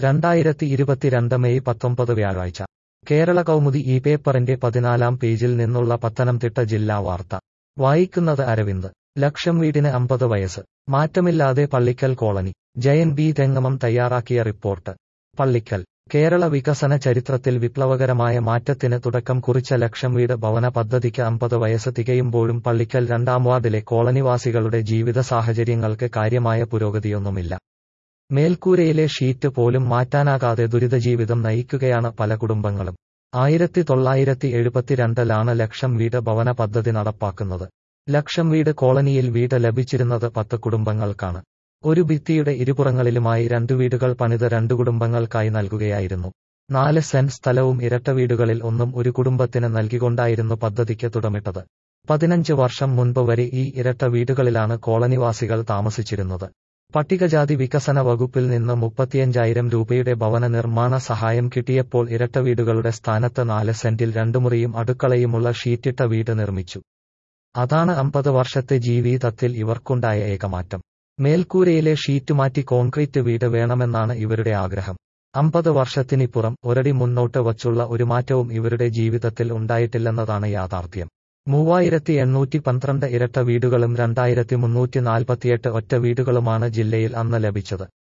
രണ്ടായിരത്തി ഇരുപത്തിരണ്ട് മെയ് പത്തൊമ്പത് വ്യാഴാഴ്ച കേരള കൗമുദി ഈ പേപ്പറിന്റെ പതിനാലാം പേജിൽ നിന്നുള്ള പത്തനംതിട്ട ജില്ലാ വാർത്ത വായിക്കുന്നത് അരവിന്ദ് ലക്ഷം വീടിന് അമ്പത് വയസ്സ് മാറ്റമില്ലാതെ പള്ളിക്കൽ കോളനി ജയൻ ബി തെങ്ങമം തയ്യാറാക്കിയ റിപ്പോർട്ട് പള്ളിക്കൽ കേരള വികസന ചരിത്രത്തിൽ വിപ്ലവകരമായ മാറ്റത്തിന് തുടക്കം കുറിച്ച ലക്ഷം വീട് ഭവന പദ്ധതിക്ക് അമ്പത് വയസ്സ് തികയുമ്പോഴും പള്ളിക്കൽ രണ്ടാം വാർഡിലെ കോളനിവാസികളുടെ ജീവിത സാഹചര്യങ്ങൾക്ക് കാര്യമായ പുരോഗതിയൊന്നുമില്ല മേൽക്കൂരയിലെ ഷീറ്റ് പോലും മാറ്റാനാകാതെ ദുരിതജീവിതം നയിക്കുകയാണ് പല കുടുംബങ്ങളും ആയിരത്തി തൊള്ളായിരത്തി എഴുപത്തിരണ്ടിലാണ് ലക്ഷം വീട് ഭവന പദ്ധതി നടപ്പാക്കുന്നത് ലക്ഷം വീട് കോളനിയിൽ വീട് ലഭിച്ചിരുന്നത് പത്ത് കുടുംബങ്ങൾക്കാണ് ഒരു ഭിത്തിയുടെ ഇരുപുറങ്ങളിലുമായി രണ്ടു വീടുകൾ പണിത് രണ്ടു കുടുംബങ്ങൾക്കായി നൽകുകയായിരുന്നു നാല് സെന്റ് സ്ഥലവും ഇരട്ട വീടുകളിൽ ഒന്നും ഒരു കുടുംബത്തിന് നൽകിക്കൊണ്ടായിരുന്നു പദ്ധതിക്ക് തുടമിട്ടത് പതിനഞ്ച് വർഷം മുൻപ് വരെ ഈ ഇരട്ട വീടുകളിലാണ് കോളനിവാസികൾ താമസിച്ചിരുന്നത് പട്ടികജാതി വികസന വകുപ്പിൽ നിന്ന് മുപ്പത്തിയഞ്ചായിരം രൂപയുടെ ഭവന നിർമ്മാണ സഹായം കിട്ടിയപ്പോൾ ഇരട്ട വീടുകളുടെ സ്ഥാനത്ത് നാല് സെന്റിൽ രണ്ടു മുറിയും അടുക്കളയുമുള്ള ഷീറ്റിട്ട വീട് നിർമ്മിച്ചു അതാണ് അമ്പത് വർഷത്തെ ജീവിതത്തിൽ ഇവർക്കുണ്ടായ ഏകമാറ്റം മേൽക്കൂരയിലെ ഷീറ്റ് മാറ്റി കോൺക്രീറ്റ് വീട് വേണമെന്നാണ് ഇവരുടെ ആഗ്രഹം അമ്പത് വർഷത്തിനിപ്പുറം ഒരടി മുന്നോട്ട് വച്ചുള്ള ഒരു മാറ്റവും ഇവരുടെ ജീവിതത്തിൽ ഉണ്ടായിട്ടില്ലെന്നതാണ് യാഥാർത്ഥ്യം മൂവായിരത്തി എണ്ണൂറ്റി പന്ത്രണ്ട് ഇരട്ട വീടുകളും രണ്ടായിരത്തി മുന്നൂറ്റി നാൽപ്പത്തിയെട്ട് ഒറ്റ വീടുകളുമാണ് ജില്ലയിൽ അന്ന് ലഭിച്ചത്